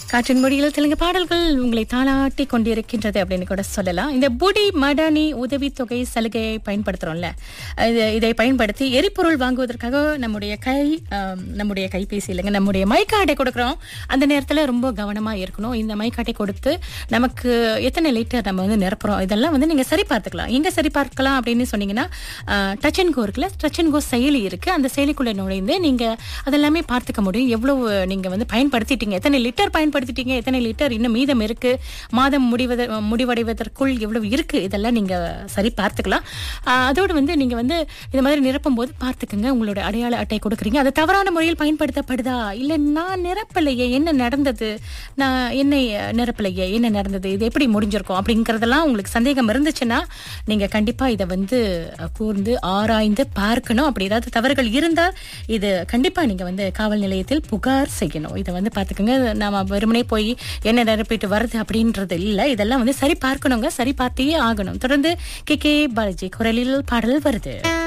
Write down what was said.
காற்றின் மொழியில் தெலுங்கு பாடல்கள் உங்களை தாளாட்டி கொண்டிருக்கின்றது அப்படின்னு கூட சொல்லலாம் இந்த புடி மடானி உதவித்தொகை சலுகையை பயன்படுத்துறோம்ல இது இதை பயன்படுத்தி எரிபொருள் வாங்குவதற்காக நம்முடைய கை ஆம், நம்முடைய கைபேசி இல்லைங்க நம்முடைய மைக்காட்டை கொடுக்குறோம் அந்த நேரத்தில் ரொம்ப கவனமா இருக்கணும் இந்த மைக்காட்டை கொடுத்து நமக்கு எத்தனை லிட்டர் நம்ம வந்து நிரப்புறோம் இதெல்லாம் வந்து நீங்க சரி பார்த்துக்கலாம் எங்க சரி பார்க்கலாம் அப்படின்னு சொன்னீங்கன்னா டச் அண்ட் கோ இருக்குல்ல டச் அண்ட் கோ செயலி இருக்கு அந்த செயலிக்குள்ள நுழைந்து நீங்க அதெல்லாமே பார்த்துக்க முடியும் எவ்வளவு நீங்க வந்து பயன்படுத்திட்டீங்க எத்தனை லிட்டர் பயன்படுத்திட்டீங்க எத்தனை லிட்டர் இன்னும் மீதம் இருக்கு மாதம் முடிவத முடிவடைவதற்குள் எவ்வளவு இருக்கு இதெல்லாம் நீங்க சரி பார்த்துக்கலாம் ஆஹ் அதோடு வந்து நீங்க வந்து இந்த மாதிரி நிரப்பும் போது பார்த்துக்கங்க உங்களோட அடையாள அட்டை கொடுக்குறீங்க அது தவறான முறையில் பயன்படுத்தப்படுதா இல்ல நான் நிரப்பலையே என்ன நடந்தது நான் என்னை நிரப்பலையே என்ன நடந்தது இது எப்படி முடிஞ்சிருக்கும் அப்படிங்கறதெல்லாம் உங்களுக்கு சந்தேகம் இருந்துச்சுன்னா நீங்க கண்டிப்பா இதை வந்து அஹ், கூர்ந்து ஆராய்ந்து பார்க்கணும் அப்படி ஏதாவது தவறுகள் இருந்தால் இது கண்டிப்பா நீங்க வந்து காவல் நிலையத்தில் புகார் செய்யணும் இதை வந்து பாத்துக்கோங்க நாம வெறுமனே போய் என்ன நிரப்பிட்டு வருது அப்படின்றது இல்ல இதெல்லாம் வந்து சரி பார்க்கணுங்க சரி பார்த்தே ஆகணும் தொடர்ந்து கே கே பாலாஜி குரலில் பாடல் வருது